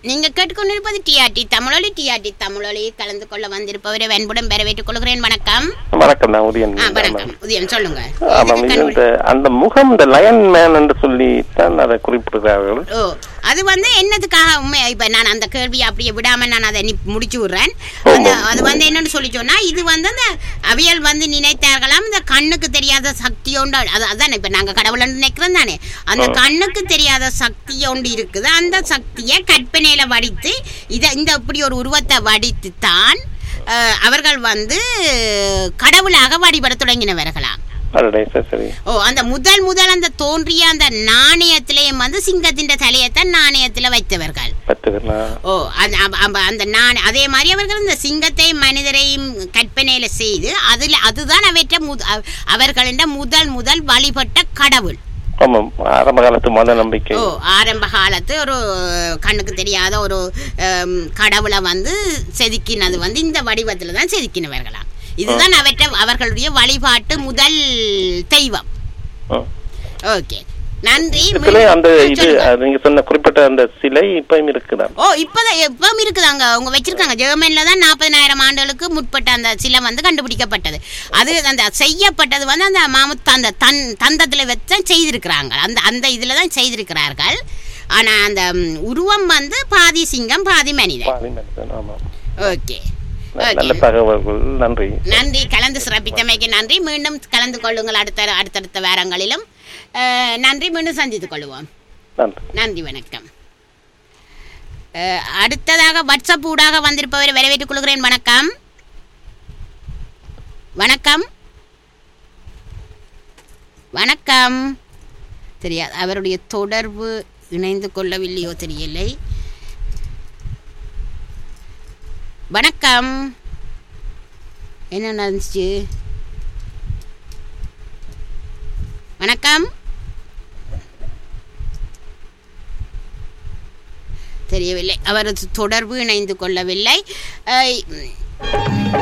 நீங்க கேட்டுக்கொண்டிருப்பது டிஆர்டி தமிழொலி டிஆர்டி தமிழொலி கலந்து கொள்ள வந்திருப்பவரை வெண்புடன் வரவேற்றுக் கொள்கிறேன் வணக்கம் வணக்கம் நான் உதயன் ஆ வணக்கம் உதயம் சொல்லுங்க ஆமாம் இதுக்கு இது கண்டுபிடி- இந்த அந்த முகம் இந்த லயன் மேன் என்று சொல்லி தான் அதை குறிப்பிடுகிறார்கள் ஓ அது வந்து என்னதுக்காக உண்மை இப்ப நான் அந்த கேள்வியை அப்படியே விடாம நான் அதை நி- முடிச்சு விடுறேன் அந்த அது வந்து என்னன்னு சொல்லி சொன்னா இது வந்து அந்த அவியல் வந்து நினைத்தார்களாம் இந்த கண்ணுக்கு தெரியாத சக்தி ஒன்று அது அதான் இப்ப நாங்க கடவுள் நினைக்கிறோம் தானே அந்த கண்ணுக்கு தெரியாத சக்தி ஒன்று இருக்குது அந்த சக்தியை கற்பனையில வடித்து இத இந்த இப்படி ஒரு உருவத்தை வடித்து தான் அஹ், அவர்கள் வந்து கடவுளாக வழிபட தொடங்கினவர்களாம் அடடே சரி சரி ஓ அந்த முதல் முதல் அந்த தோன்றிய அந்த நாணயத்திலேயும் வந்து சிங்கத்தின் தலையத்தான் நாணயத்துல வைத்தவர்கள் பத்துக்கலாம் ஓ அந்த அம்ப- அம்ப- அந்த நாண அதே மாதிரி அவர்கள் இந்த சிங்கத்தையும் மனிதரையும் கற்பனையில செய்து அதுல அதுதான் அவற்றை முத அவ- அவர்களின் முதல் முதல் வழிபட்ட கடவுள் ஆமாம் ஆரம்ப காலத்து மத நம்பிக்கை ஓ ஆரம்ப காலத்து ஒரு கண்ணுக்கு தெரியாத ஒரு ஹம், கடவுளை வந்து செதுக்கினது வந்து இந்த வடிவத்துல தான் செதுக்கினவர்களாம் இதுதான் அவற்றை அவர்களுடைய வழிபாட்டு முதல் தெய்வம் ம். ஓகே நன்றி சிலை அந்த இது சொல்லுங்க. அது நீங்க சொன்ன குறிப்பிட்ட அந்த சிலை இப்பயும் இருக்குதான் ஓ இப்பதான் எப்பவும் இருக்குதாங்க அவங்க வச்சிருக்காங்க ஜெர்மன்ல தான் நாற்பதனாயிரம் ஆண்டுகளுக்கு முற்பட்ட அந்த சிலை வந்து கண்டுபிடிக்கப்பட்டது அது அந்த செய்யப்பட்டது வந்து அந்த மாமுத் அந்த தன் தந்தத்துல வச்சு செய்திருக்கிறாங்க அந்த அந்த இதுல தான் செய்திருக்கிறார்கள் ஆனா அந்த ம், உருவம் வந்து பாதி சிங்கம் பாதி மனிதன் பாதி மனிதன், ஆமாம் ஓகே ந- ஓகே நல்ல தகவல்கள் நன்றி நன்றி கலந்து சிறப்பித்தமைக்கு நன்றி மீண்டும் கலந்து கொள்ளுங்கள் அடுத்த அடுத்தடுத்த வாரங்களிலும் அஹ், நன்றி மீண்டும் சந்தித்துக் கொள்வோம் நன்றி நன்றி வணக்கம் அஹ், அடுத்ததாக வாட்ஸ்அப் ஊடாக வந்திருப்பவரை வரவேற்றுக் கொள்கிறேன் வணக்கம் வணக்கம் வணக்கம் தெரியாது அவருடைய தொடர்பு இணைந்து கொள்ளவில்லையோ தெரியலை வணக்கம் என்ன நடந்துச்சு வணக்கம் தெரியவில்லை அவரது தொடர்பு இணைந்து கொள்ளவில்லை அஹ்